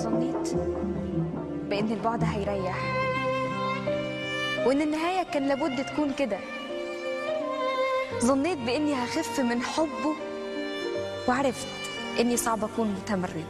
ظنيت بان البعد هيريح وان النهايه كان لابد تكون كده ظنيت باني هخف من حبه وعرفت اني صعب اكون متمرده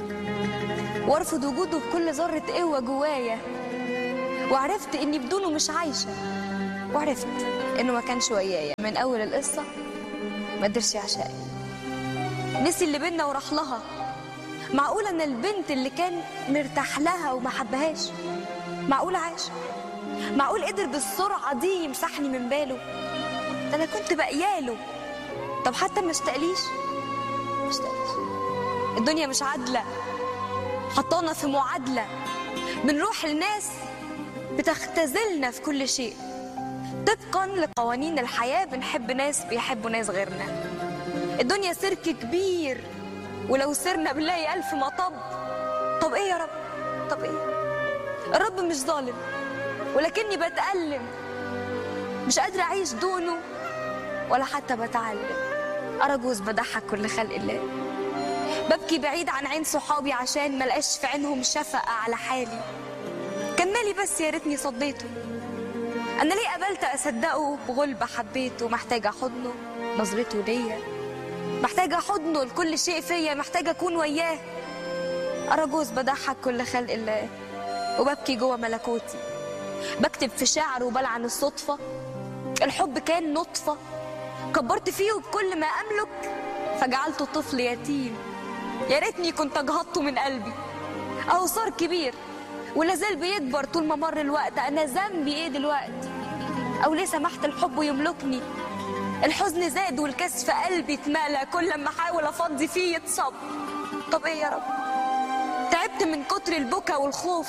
وارفض وجوده بكل ذره قوه جوايا وعرفت اني بدونه مش عايشه وعرفت انه ما كانش ويايا من اول القصه ما قدرش يعشقني نسي اللي بينا وراح لها معقوله ان البنت اللي كان مرتاح لها وما حبهاش معقول عاش معقول قدر بالسرعه دي يمسحني من باله ده انا كنت بقياله طب حتى ما اشتقليش ما اشتقليش الدنيا مش عادله حطانا في معادله بنروح لناس بتختزلنا في كل شيء طبقا لقوانين الحياه بنحب ناس بيحبوا ناس غيرنا الدنيا سيرك كبير ولو سرنا بنلاقي ألف مطب طب إيه يا رب طب إيه الرب مش ظالم ولكني بتألم مش قادرة أعيش دونه ولا حتى بتعلم أرجوز بضحك كل خلق الله ببكي بعيد عن عين صحابي عشان ملقاش في عينهم شفقة على حالي كان مالي بس يا ريتني صديته أنا ليه قبلت أصدقه بغلبة حبيته محتاجة حضنه نظرته ليا محتاجة حضنه لكل شيء فيا محتاجة أكون وياه أرجوز بضحك كل خلق الله وببكي جوه ملكوتي بكتب في شعر وبلعن الصدفة الحب كان نطفة كبرت فيه بكل ما أملك فجعلته طفل يتيم يا ريتني كنت أجهضته من قلبي أهو صار كبير ولا زال بيكبر طول ما مر الوقت أنا ذنبي إيه دلوقتي أو ليه سمحت الحب يملكني الحزن زاد والكاس في قلبي اتملى كل ما احاول افضي فيه يتصب طب ايه يا رب تعبت من كتر البكا والخوف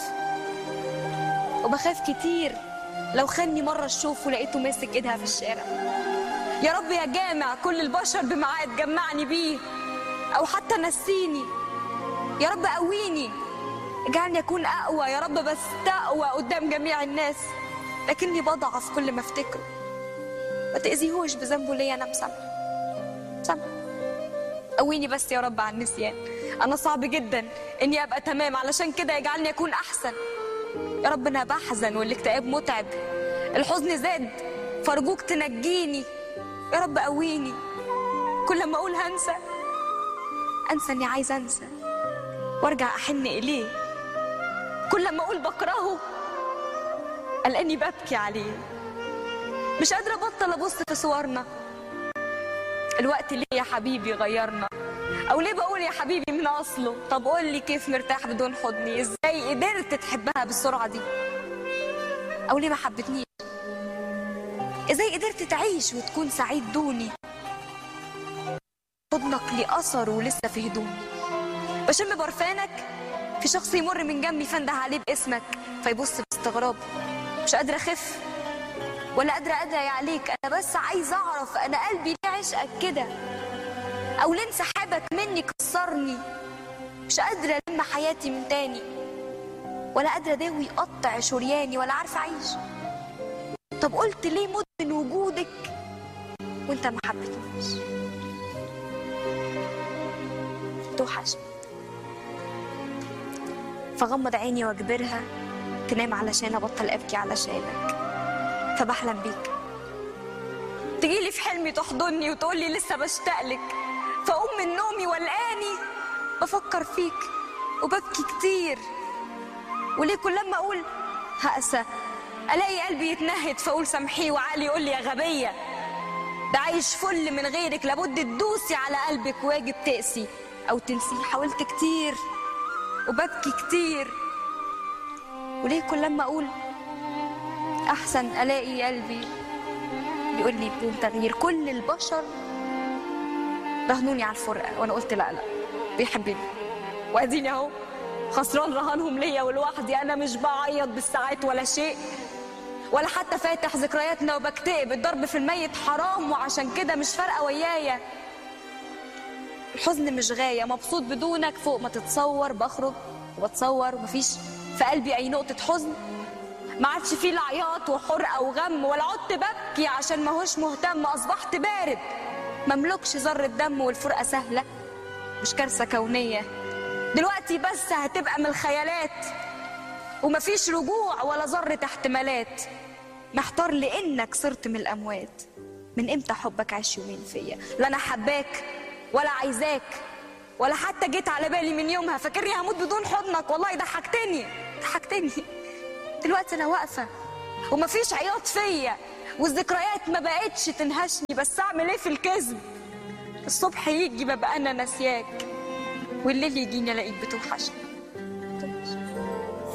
وبخاف كتير لو خاني مرة الشوف ولقيته ماسك ايدها في الشارع يا رب يا جامع كل البشر بميعاد جمعني بيه او حتى نسيني يا رب قويني اجعلني اكون اقوى يا رب بس تقوى قدام جميع الناس لكني بضعف كل ما افتكره ما تأذيهوش بذنبه ليا انا مسامحه مسامحه قويني بس يا رب على النسيان انا صعب جدا اني ابقى تمام علشان كده يجعلني اكون احسن يا رب انا بحزن والاكتئاب متعب الحزن زاد فارجوك تنجيني يا رب قويني كل ما اقول هنسى انسى اني عايزه انسى وارجع احن اليه كل ما اقول بكرهه الاقيني ببكي عليه مش قادرة أبطل أبص في صورنا الوقت ليه يا حبيبي غيرنا أو ليه بقول يا حبيبي من أصله طب قول لي كيف مرتاح بدون حضني إزاي قدرت تحبها بالسرعة دي أو ليه ما حبتنيش إزاي قدرت تعيش وتكون سعيد دوني حضنك ليه أثر ولسه في هدومي بشم برفانك في شخص يمر من جنبي فانده عليه باسمك فيبص باستغراب مش قادرة أخف ولا قادرة أدعي عليك أنا بس عايزة أعرف أنا قلبي ليه عشقك كده أو ليه انسحابك مني كسرني مش قادرة ألم حياتي من تاني ولا قادرة أداوي يقطع شرياني ولا عارفة أعيش طب قلت ليه مت من وجودك وأنت ما حبيتنيش توحشني فغمض عيني واجبرها تنام علشان ابطل ابكي علشانك فبحلم بيك تجيلي في حلمي تحضني وتقولي لسه بشتاقلك فاقوم من نومي والقاني بفكر فيك وببكي كتير وليه كل لما اقول هأسى الاقي قلبي يتنهد فاقول سامحيه وعقلي يقول لي يا غبيه ده عايش فل من غيرك لابد تدوسي على قلبك واجب تقسي او تنسيه حاولت كتير وببكي كتير وليه كل لما اقول احسن الاقي قلبي بيقول لي بدون تغيير كل البشر رهنوني على الفرقه وانا قلت لا لا بيحبني واديني اهو خسران رهانهم ليا ولوحدي انا مش بعيط بالساعات ولا شيء ولا حتى فاتح ذكرياتنا وبكتئب الضرب في الميت حرام وعشان كده مش فارقه ويايا الحزن مش غايه مبسوط بدونك فوق ما تتصور بخرج وبتصور ومفيش في قلبي اي نقطه حزن ما عادش فيه لا عياط وحرقه وغم ولا عدت ببكي عشان ما هوش مهتم اصبحت بارد مملكش ذره دم والفرقه سهله مش كارثه كونيه دلوقتي بس هتبقى من الخيالات ومفيش رجوع ولا ذرة احتمالات محتار لانك صرت من الاموات من امتى حبك عاش يومين فيا لا انا حباك ولا عايزاك ولا حتى جيت على بالي من يومها فاكرني هموت بدون حضنك والله ضحكتني ضحكتني دلوقتي انا واقفه ومفيش عياط فيا والذكريات ما بقتش تنهشني بس اعمل ايه في الكذب الصبح يجي ببقى انا ناسياك والليل يجيني الاقيك بتوحشني